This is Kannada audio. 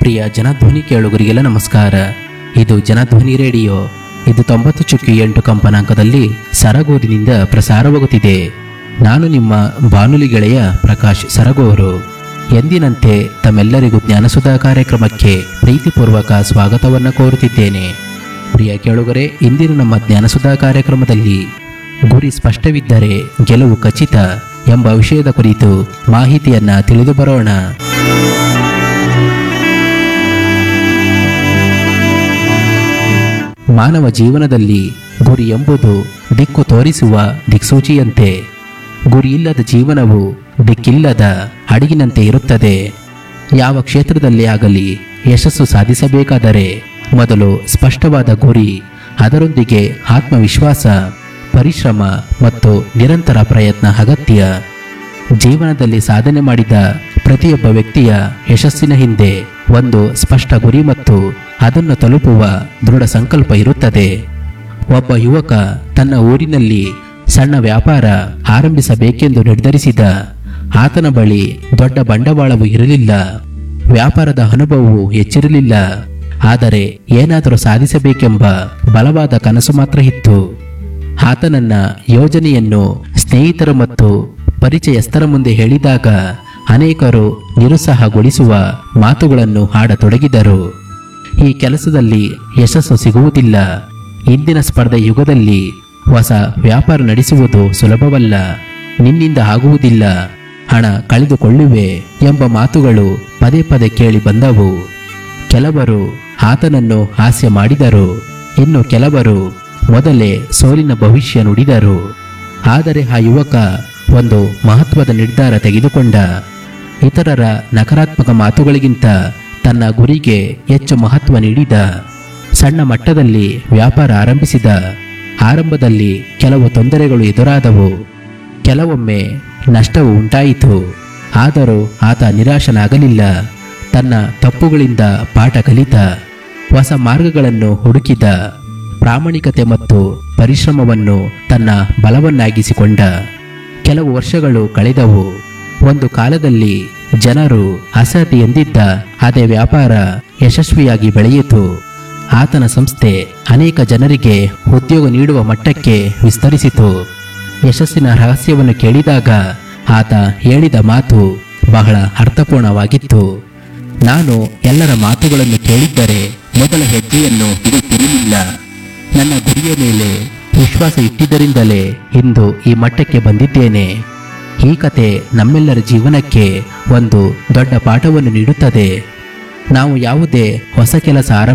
ಪ್ರಿಯ ಜನಧ್ವನಿ ಕೇಳುಗರಿಗೆಲ್ಲ ನಮಸ್ಕಾರ ಇದು ಜನಧ್ವನಿ ರೇಡಿಯೋ ಇದು ತೊಂಬತ್ತು ಚುಕ್ಕಿ ಎಂಟು ಕಂಪನಾಂಕದಲ್ಲಿ ಸರಗೂರಿನಿಂದ ಪ್ರಸಾರವಾಗುತ್ತಿದೆ ನಾನು ನಿಮ್ಮ ಬಾನುಲಿ ಗೆಳೆಯ ಪ್ರಕಾಶ್ ಸರಗೂರು ಎಂದಿನಂತೆ ತಮ್ಮೆಲ್ಲರಿಗೂ ಜ್ಞಾನಸುಧಾ ಕಾರ್ಯಕ್ರಮಕ್ಕೆ ಪ್ರೀತಿಪೂರ್ವಕ ಸ್ವಾಗತವನ್ನು ಕೋರುತ್ತಿದ್ದೇನೆ ಪ್ರಿಯ ಕೇಳುಗರೆ ಇಂದಿನ ನಮ್ಮ ಜ್ಞಾನಸುಧಾ ಕಾರ್ಯಕ್ರಮದಲ್ಲಿ ಗುರಿ ಸ್ಪಷ್ಟವಿದ್ದರೆ ಗೆಲುವು ಖಚಿತ ಎಂಬ ವಿಷಯದ ಕುರಿತು ಮಾಹಿತಿಯನ್ನ ತಿಳಿದು ಬರೋಣ ಮಾನವ ಜೀವನದಲ್ಲಿ ಗುರಿ ಎಂಬುದು ದಿಕ್ಕು ತೋರಿಸುವ ದಿಕ್ಸೂಚಿಯಂತೆ ಗುರಿಯಿಲ್ಲದ ಜೀವನವು ದಿಕ್ಕಿಲ್ಲದ ಹಡಗಿನಂತೆ ಇರುತ್ತದೆ ಯಾವ ಕ್ಷೇತ್ರದಲ್ಲಿ ಆಗಲಿ ಯಶಸ್ಸು ಸಾಧಿಸಬೇಕಾದರೆ ಮೊದಲು ಸ್ಪಷ್ಟವಾದ ಗುರಿ ಅದರೊಂದಿಗೆ ಆತ್ಮವಿಶ್ವಾಸ ಪರಿಶ್ರಮ ಮತ್ತು ನಿರಂತರ ಪ್ರಯತ್ನ ಅಗತ್ಯ ಜೀವನದಲ್ಲಿ ಸಾಧನೆ ಮಾಡಿದ ಪ್ರತಿಯೊಬ್ಬ ವ್ಯಕ್ತಿಯ ಯಶಸ್ಸಿನ ಹಿಂದೆ ಒಂದು ಸ್ಪಷ್ಟ ಗುರಿ ಮತ್ತು ಅದನ್ನು ತಲುಪುವ ದೃಢ ಸಂಕಲ್ಪ ಇರುತ್ತದೆ ಒಬ್ಬ ಯುವಕ ತನ್ನ ಊರಿನಲ್ಲಿ ಸಣ್ಣ ವ್ಯಾಪಾರ ಆರಂಭಿಸಬೇಕೆಂದು ನಿರ್ಧರಿಸಿದ ಆತನ ಬಳಿ ದೊಡ್ಡ ಬಂಡವಾಳವು ಇರಲಿಲ್ಲ ವ್ಯಾಪಾರದ ಅನುಭವವು ಹೆಚ್ಚಿರಲಿಲ್ಲ ಆದರೆ ಏನಾದರೂ ಸಾಧಿಸಬೇಕೆಂಬ ಬಲವಾದ ಕನಸು ಮಾತ್ರ ಇತ್ತು ಆತನನ್ನ ಯೋಜನೆಯನ್ನು ಸ್ನೇಹಿತರು ಮತ್ತು ಪರಿಚಯಸ್ಥರ ಮುಂದೆ ಹೇಳಿದಾಗ ಅನೇಕರು ನಿರುತ್ಸಾಹಗೊಳಿಸುವ ಮಾತುಗಳನ್ನು ಆಡತೊಡಗಿದರು ಈ ಕೆಲಸದಲ್ಲಿ ಯಶಸ್ಸು ಸಿಗುವುದಿಲ್ಲ ಇಂದಿನ ಸ್ಪರ್ಧೆ ಯುಗದಲ್ಲಿ ಹೊಸ ವ್ಯಾಪಾರ ನಡೆಸುವುದು ಸುಲಭವಲ್ಲ ನಿನ್ನಿಂದ ಆಗುವುದಿಲ್ಲ ಹಣ ಕಳೆದುಕೊಳ್ಳುವೆ ಎಂಬ ಮಾತುಗಳು ಪದೇ ಪದೇ ಕೇಳಿ ಬಂದವು ಕೆಲವರು ಆತನನ್ನು ಹಾಸ್ಯ ಮಾಡಿದರು ಇನ್ನು ಕೆಲವರು ಮೊದಲೇ ಸೋಲಿನ ಭವಿಷ್ಯ ನುಡಿದರು ಆದರೆ ಆ ಯುವಕ ಒಂದು ಮಹತ್ವದ ನಿರ್ಧಾರ ತೆಗೆದುಕೊಂಡ ಇತರರ ನಕಾರಾತ್ಮಕ ಮಾತುಗಳಿಗಿಂತ ತನ್ನ ಗುರಿಗೆ ಹೆಚ್ಚು ಮಹತ್ವ ನೀಡಿದ ಸಣ್ಣ ಮಟ್ಟದಲ್ಲಿ ವ್ಯಾಪಾರ ಆರಂಭಿಸಿದ ಆರಂಭದಲ್ಲಿ ಕೆಲವು ತೊಂದರೆಗಳು ಎದುರಾದವು ಕೆಲವೊಮ್ಮೆ ನಷ್ಟವು ಉಂಟಾಯಿತು ಆದರೂ ಆತ ನಿರಾಶನಾಗಲಿಲ್ಲ ತನ್ನ ತಪ್ಪುಗಳಿಂದ ಪಾಠ ಕಲಿತ ಹೊಸ ಮಾರ್ಗಗಳನ್ನು ಹುಡುಕಿದ ಪ್ರಾಮಾಣಿಕತೆ ಮತ್ತು ಪರಿಶ್ರಮವನ್ನು ತನ್ನ ಬಲವನ್ನಾಗಿಸಿಕೊಂಡ ಕೆಲವು ವರ್ಷಗಳು ಕಳೆದವು ಒಂದು ಕಾಲದಲ್ಲಿ ಜನರು ಅಸಹ್ಯ ಎಂದಿದ್ದ ಅದೇ ವ್ಯಾಪಾರ ಯಶಸ್ವಿಯಾಗಿ ಬೆಳೆಯಿತು ಆತನ ಸಂಸ್ಥೆ ಅನೇಕ ಜನರಿಗೆ ಉದ್ಯೋಗ ನೀಡುವ ಮಟ್ಟಕ್ಕೆ ವಿಸ್ತರಿಸಿತು ಯಶಸ್ಸಿನ ರಹಸ್ಯವನ್ನು ಕೇಳಿದಾಗ ಆತ ಹೇಳಿದ ಮಾತು ಬಹಳ ಅರ್ಥಪೂರ್ಣವಾಗಿತ್ತು ನಾನು ಎಲ್ಲರ ಮಾತುಗಳನ್ನು ಕೇಳಿದ್ದರೆ ಮೊದಲ ಹೆಜ್ಜೆಯನ್ನು ಇಡುತ್ತಿರಲಿಲ್ಲ ನನ್ನ ಗುರಿಯ ಮೇಲೆ ವಿಶ್ವಾಸ ಇಟ್ಟಿದ್ದರಿಂದಲೇ ಇಂದು ಈ ಮಟ್ಟಕ್ಕೆ ಬಂದಿದ್ದೇನೆ ಈ ಕತೆ ನಮ್ಮೆಲ್ಲರ ಜೀವನಕ್ಕೆ ಒಂದು ದೊಡ್ಡ ಪಾಠವನ್ನು ನೀಡುತ್ತದೆ ನಾವು ಯಾವುದೇ ಹೊಸ ಕೆಲಸ ಆರಂಭ